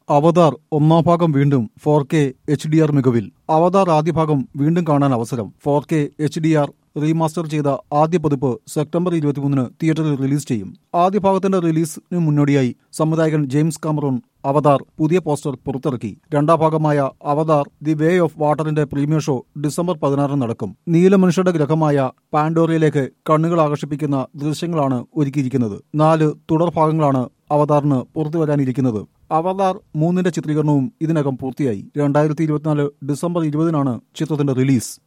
അവതാർ ഒന്നാം ഭാഗം വീണ്ടും four K H D R മികവിൽ അവതാർ ആദ്യ ഭാഗം വീണ്ടും കാണാൻ അവസരം four K H D R remaster ചെയ്ത ആദ്യ പതിപ്പ് സെപ്റ്റംബർ ഇരുപത്തിമൂന്നിന് തിയേറ്ററിൽ റിലീസ് ചെയ്യും ആദ്യ ഭാഗത്തിന്റെ റിലീസിന് മുന്നോടിയായി സംവിധായകൻ ജെയിംസ് കാമറൂൺ അവതാർ പുതിയ പോസ്റ്റർ പുറത്തിറക്കി രണ്ടാം ഭാഗമായ അവതാർ ദി വേ ഓഫ് വാട്ടറിന്റെ പ്രീമിയർ ഷോ ഡിസംബർ പതിനാറിന് നടക്കും നീലമനുഷ്യരുടെ ഗ്രഹമായ പാൻഡോറിയയിലേക്ക് കണ്ണുകൾ ആകർഷിപ്പിക്കുന്ന ദൃശ്യങ്ങളാണ് ഒരുക്കിയിരിക്കുന്നത് നാല് തുടർ ഭാഗങ്ങളാണ് അവതാറിന് പുറത്തു വരാനിരിക്കുന്നത് അവതാർ മൂന്നിന്റെ ചിത്രീകരണവും ഇതിനകം പൂർത്തിയായി രണ്ടായിരത്തി ഇരുപത്തിനാല് ഡിസംബർ ഇരുപതിനാണ് ചിത്രത്തിന്റെ റിലീസ്